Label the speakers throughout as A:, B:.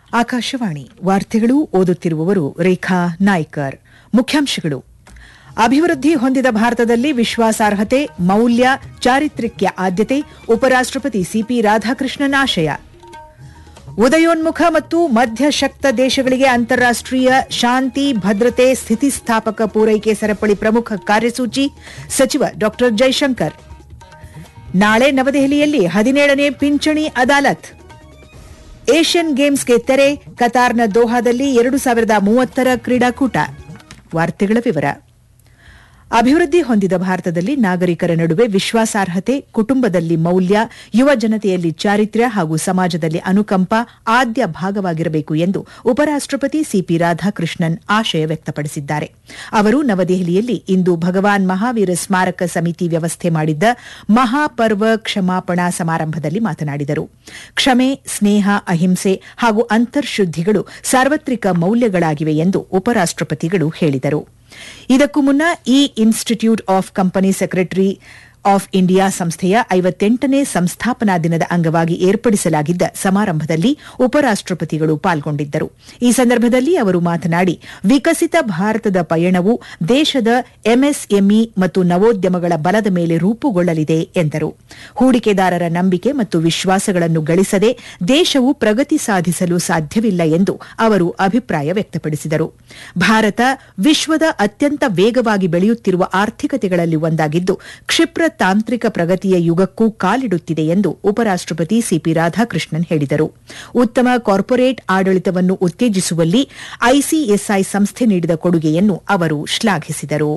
A: ಆಕಾಶವಾಣಿ ವಾರ್ತೆಗಳು ಓದುತ್ತಿರುವವರು ರೇಖಾ ನಾಯ್ಕರ್ ಮುಖ್ಯಾಂಶಗಳು ಅಭಿವೃದ್ಧಿ ಹೊಂದಿದ ಭಾರತದಲ್ಲಿ ವಿಶ್ವಾಸಾರ್ಹತೆ ಮೌಲ್ಯ ಚಾರಿತ್ರ್ಯಕ್ಕೆ ಆದ್ಯತೆ ಉಪರಾಷ್ಟಪತಿ ಸಿಪಿ ರಾಧಾಕೃಷ್ಣನ್ ಆಶಯ ಉದಯೋನ್ಮುಖ ಮತ್ತು ಮಧ್ಯಶಕ್ತ ದೇಶಗಳಿಗೆ ಅಂತಾರಾಷ್ಟೀಯ ಶಾಂತಿ ಭದ್ರತೆ ಸ್ಥಿತಿಸ್ಥಾಪಕ ಪೂರೈಕೆ ಸರಪಳಿ ಪ್ರಮುಖ ಕಾರ್ಯಸೂಚಿ ಸಚಿವ ಡಾ ಜೈಶಂಕರ್ ನಾಳೆ ನವದೆಹಲಿಯಲ್ಲಿ ಹದಿನೇಳನೇ ಪಿಂಚಣಿ ಅದಾಲತ್ ಏಷ್ಯನ್ ಗೇಮ್ಸ್ಗೆ ತೆರೆ ಕತಾರ್ನ ದೋಹಾದಲ್ಲಿ ಎರಡು ಸಾವಿರದ ಮೂವತ್ತರ ಕ್ರೀಡಾಕೂಟ ವಾರ್ತೆಗಳ ವಿವರ ಅಭಿವೃದ್ಧಿ ಹೊಂದಿದ ಭಾರತದಲ್ಲಿ ನಾಗರಿಕರ ನಡುವೆ ವಿಶ್ವಾಸಾರ್ಹತೆ ಕುಟುಂಬದಲ್ಲಿ ಮೌಲ್ಯ ಯುವ ಜನತೆಯಲ್ಲಿ ಚಾರಿತ್ರ್ಯ ಹಾಗೂ ಸಮಾಜದಲ್ಲಿ ಅನುಕಂಪ ಆದ್ಯ ಭಾಗವಾಗಿರಬೇಕು ಎಂದು ಉಪರಾಷ್ಟಪತಿ ಸಿಪಿ ರಾಧಾಕೃಷ್ಣನ್ ಆಶಯ ವ್ಯಕ್ತಪಡಿಸಿದ್ದಾರೆ ಅವರು ನವದೆಹಲಿಯಲ್ಲಿ ಇಂದು ಭಗವಾನ್ ಮಹಾವೀರ ಸ್ಮಾರಕ ಸಮಿತಿ ವ್ಯವಸ್ಥೆ ಮಾಡಿದ್ದ ಮಹಾಪರ್ವ ಕ್ಷಮಾಪಣಾ ಸಮಾರಂಭದಲ್ಲಿ ಮಾತನಾಡಿದರು ಕ್ಷಮೆ ಸ್ನೇಹ ಅಹಿಂಸೆ ಹಾಗೂ ಅಂತರ್ಶುದ್ಧಿಗಳು ಸಾರ್ವತ್ರಿಕ ಮೌಲ್ಯಗಳಾಗಿವೆ ಎಂದು ಉಪರಾಷ್ಟಪತಿಗಳು ಹೇಳಿದರು ಇದಕ್ಕೂ ಮುನ್ನ ಈ institute of company secretary of India ಸಂಸ್ಥೆಯ ಐವತ್ತೆಂಟನೇ ಸಂಸ್ಥಾಪನಾ ದಿನದ ಅಂಗವಾಗಿ ಏರ್ಪಡಿಸಲಾಗಿದ್ದ ಸಮಾರಂಭದಲ್ಲಿ ಉಪರಾಷ್ಟಪತಿಗಳು ಪಾಲ್ಗೊಂಡಿದ್ದರು ಈ ಸಂದರ್ಭದಲ್ಲಿ ಅವರು ಮಾತನಾಡಿ ವಿಕಸಿತ ಭಾರತದ ಪಯಣವು ದೇಶದ ಎಂಎಸ್ಎಂಇ ಮತ್ತು ನವೋದ್ಯಮಗಳ ಬಲದ ಮೇಲೆ ರೂಪುಗೊಳ್ಳಲಿದೆ ಎಂದರು ಹೂಡಿಕೆದಾರರ ನಂಬಿಕೆ ಮತ್ತು ವಿಶ್ವಾಸಗಳನ್ನು ಗಳಿಸದೆ ದೇಶವು ಪ್ರಗತಿ ಸಾಧಿಸಲು ಸಾಧ್ಯವಿಲ್ಲ ಎಂದು ಅವರು ಅಭಿಪ್ರಾಯ ವ್ಯಕ್ತಪಡಿಸಿದರು ಭಾರತ ವಿಶ್ವದ ಅತ್ಯಂತ ವೇಗವಾಗಿ ಬೆಳೆಯುತ್ತಿರುವ ಆರ್ಥಿಕತೆಗಳಲ್ಲಿ ಒಂದಾಗಿದ್ದು ಕ್ಷಿಪ್ರ ತಾಂತ್ರಿಕ ಪ್ರಗತಿಯ ಯುಗಕ್ಕೂ ಕಾಲಿಡುತ್ತಿದೆ ಎಂದು ಉಪರಾಷ್ಟಪತಿ ಸಿಪಿ ರಾಧಾಕೃಷ್ಣನ್ ಹೇಳಿದರು ಉತ್ತಮ ಕಾರ್ಪೊರೇಟ್ ಆಡಳಿತವನ್ನು ಉತ್ತೇಜಿಸುವಲ್ಲಿ ಐಸಿಎಸ್ಐ ಸಂಸ್ಥೆ ನೀಡಿದ ಕೊಡುಗೆಯನ್ನು ಅವರು ಶ್ಲಾಘಿಸಿದರು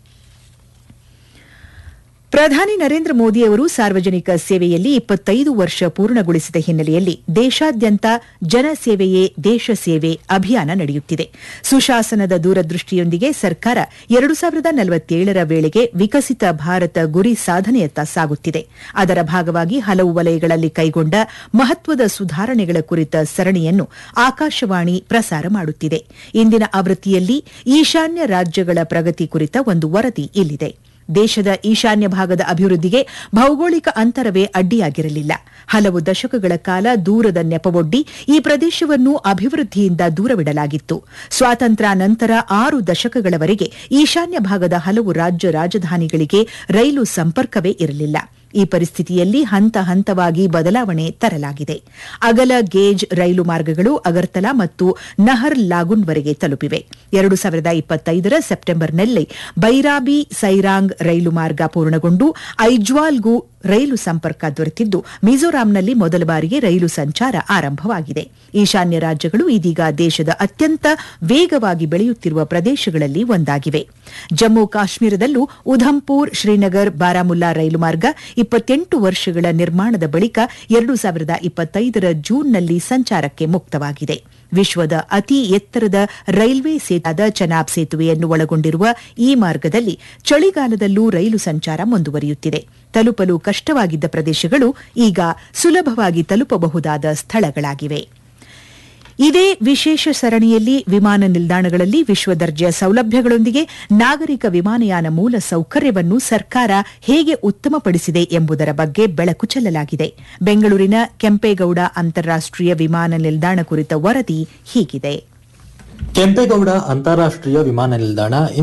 A: ಪ್ರಧಾನಿ ನರೇಂದ್ರ ಮೋದಿ ಅವರು ಸಾರ್ವಜನಿಕ ಸೇವೆಯಲ್ಲಿ ಇಪ್ಪತ್ತೈದು ವರ್ಷ ಪೂರ್ಣಗೊಳಿಸಿದ ಹಿನ್ನೆಲೆಯಲ್ಲಿ ದೇಶಾದ್ಯಂತ ಜನಸೇವೆಯೇ ದೇಶ ಸೇವೆ ಅಭಿಯಾನ ನಡೆಯುತ್ತಿದೆ ಸುಶಾಸನದ ದೂರದೃಷ್ಟಿಯೊಂದಿಗೆ ಸರ್ಕಾರ ಎರಡು ಸಾವಿರದ ನಲವತ್ತೇಳರ ವೇಳೆಗೆ ವಿಕಸಿತ ಭಾರತ ಗುರಿ ಸಾಧನೆಯತ್ತ ಸಾಗುತ್ತಿದೆ ಅದರ ಭಾಗವಾಗಿ ಹಲವು ವಲಯಗಳಲ್ಲಿ ಕೈಗೊಂಡ ಮಹತ್ವದ ಸುಧಾರಣೆಗಳ ಕುರಿತ ಸರಣಿಯನ್ನು ಆಕಾಶವಾಣಿ ಪ್ರಸಾರ ಮಾಡುತ್ತಿದೆ ಇಂದಿನ ಆವೃತ್ತಿಯಲ್ಲಿ ಈಶಾನ್ಯ ರಾಜ್ಯಗಳ ಪ್ರಗತಿ ಕುರಿತ ಒಂದು ವರದಿ ಇಲ್ಲಿದೆ ದೇಶದ ಈಶಾನ್ಯ ಭಾಗದ ಅಭಿವೃದ್ಧಿಗೆ ಭೌಗೋಳಿಕ ಅಂತರವೇ ಅಡ್ಡಿಯಾಗಿರಲಿಲ್ಲ ಹಲವು ದಶಕಗಳ ಕಾಲ ದೂರದ ನೆಪವೊಡ್ಡಿ ಈ ಪ್ರದೇಶವನ್ನು ಅಭಿವೃದ್ಧಿಯಿಂದ ದೂರವಿಡಲಾಗಿತ್ತು ಸ್ವಾತಂತ್ರ್ಯ ನಂತರ ಆರು ದಶಕಗಳವರೆಗೆ ಈಶಾನ್ಯ ಭಾಗದ ಹಲವು ರಾಜ್ಯ ರಾಜಧಾನಿಗಳಿಗೆ ರೈಲು ಸಂಪರ್ಕವೇ ಇರಲಿಲ್ಲ ಈ ಪರಿಸ್ಥಿತಿಯಲ್ಲಿ ಹಂತ ಹಂತವಾಗಿ ಬದಲಾವಣೆ ತರಲಾಗಿದೆ ಅಗಲ ಗೇಜ್ ರೈಲು ಮಾರ್ಗಗಳು ಅಗರ್ತಲಾ ಮತ್ತು ನಹರ್ ಲಾಗುನ್ವರೆಗೆ ತಲುಪಿವೆ ಎರಡು ಸಾವಿರದ ಇಪ್ಪತ್ತೈದರ ಸೆಪ್ಟೆಂಬರ್ನಲ್ಲಿ ಬೈರಾಬಿ ಸೈರಾಂಗ್ ರೈಲು ಮಾರ್ಗ ಪೂರ್ಣಗೊಂಡು ಐಜ್ವಾಲ್ಗೂ ರೈಲು ಸಂಪರ್ಕ ದೊರೆತಿದ್ದು ಮಿಜೋರಾಂನಲ್ಲಿ ಮೊದಲ ಬಾರಿಗೆ ರೈಲು ಸಂಚಾರ ಆರಂಭವಾಗಿದೆ ಈಶಾನ್ಯ ರಾಜ್ಯಗಳು ಇದೀಗ ದೇಶದ ಅತ್ಯಂತ ವೇಗವಾಗಿ ಬೆಳೆಯುತ್ತಿರುವ ಪ್ರದೇಶಗಳಲ್ಲಿ ಒಂದಾಗಿವೆ ಜಮ್ಮು ಕಾಶ್ಮೀರದಲ್ಲೂ ಉಧಂಪುರ್ ಶ್ರೀನಗರ್ ಬಾರಾಮುಲ್ಲಾ ರೈಲು ಮಾರ್ಗ ಇಪ್ಪತ್ತೆಂಟು ವರ್ಷಗಳ ನಿರ್ಮಾಣದ ಬಳಿಕ ಎರಡು ಸಾವಿರದ ಇಪ್ಪತ್ತೈದರ ಜೂನ್ನಲ್ಲಿ ಸಂಚಾರಕ್ಕೆ ಮುಕ್ತವಾಗಿದೆ ವಿಶ್ವದ ಅತಿ ಎತ್ತರದ ರೈಲ್ವೆ ಸೇತುವಾದ ಚನಾಬ್ ಸೇತುವೆಯನ್ನು ಒಳಗೊಂಡಿರುವ ಈ ಮಾರ್ಗದಲ್ಲಿ ಚಳಿಗಾಲದಲ್ಲೂ ರೈಲು ಸಂಚಾರ ಮುಂದುವರಿಯುತ್ತಿದೆ ತಲುಪಲು ಕಷ್ಟವಾಗಿದ್ದ ಪ್ರದೇಶಗಳು ಈಗ ಸುಲಭವಾಗಿ ತಲುಪಬಹುದಾದ ಸ್ಥಳಗಳಾಗಿವೆ ಇದೇ ವಿಶೇಷ ಸರಣಿಯಲ್ಲಿ ವಿಮಾನ ನಿಲ್ದಾಣಗಳಲ್ಲಿ ವಿಶ್ವದರ್ಜೆಯ ಸೌಲಭ್ಯಗಳೊಂದಿಗೆ ನಾಗರಿಕ ವಿಮಾನಯಾನ ಮೂಲ ಸೌಕರ್ಯವನ್ನು ಸರ್ಕಾರ ಹೇಗೆ ಉತ್ತಮಪಡಿಸಿದೆ ಎಂಬುದರ ಬಗ್ಗೆ ಬೆಳಕು ಚೆಲ್ಲಲಾಗಿದೆ ಬೆಂಗಳೂರಿನ ಕೆಂಪೇಗೌಡ ಅಂತಾರಾಷ್ಟೀಯ ವಿಮಾನ ನಿಲ್ದಾಣ ಕುರಿತ ವರದಿ ಹೀಗಿದೆ
B: ಕೆಂಪೇಗೌಡ ಅಂತಾರಾಷ್ಟ್ರೀಯ ವಿಮಾನ ನಿಲ್ದಾಣ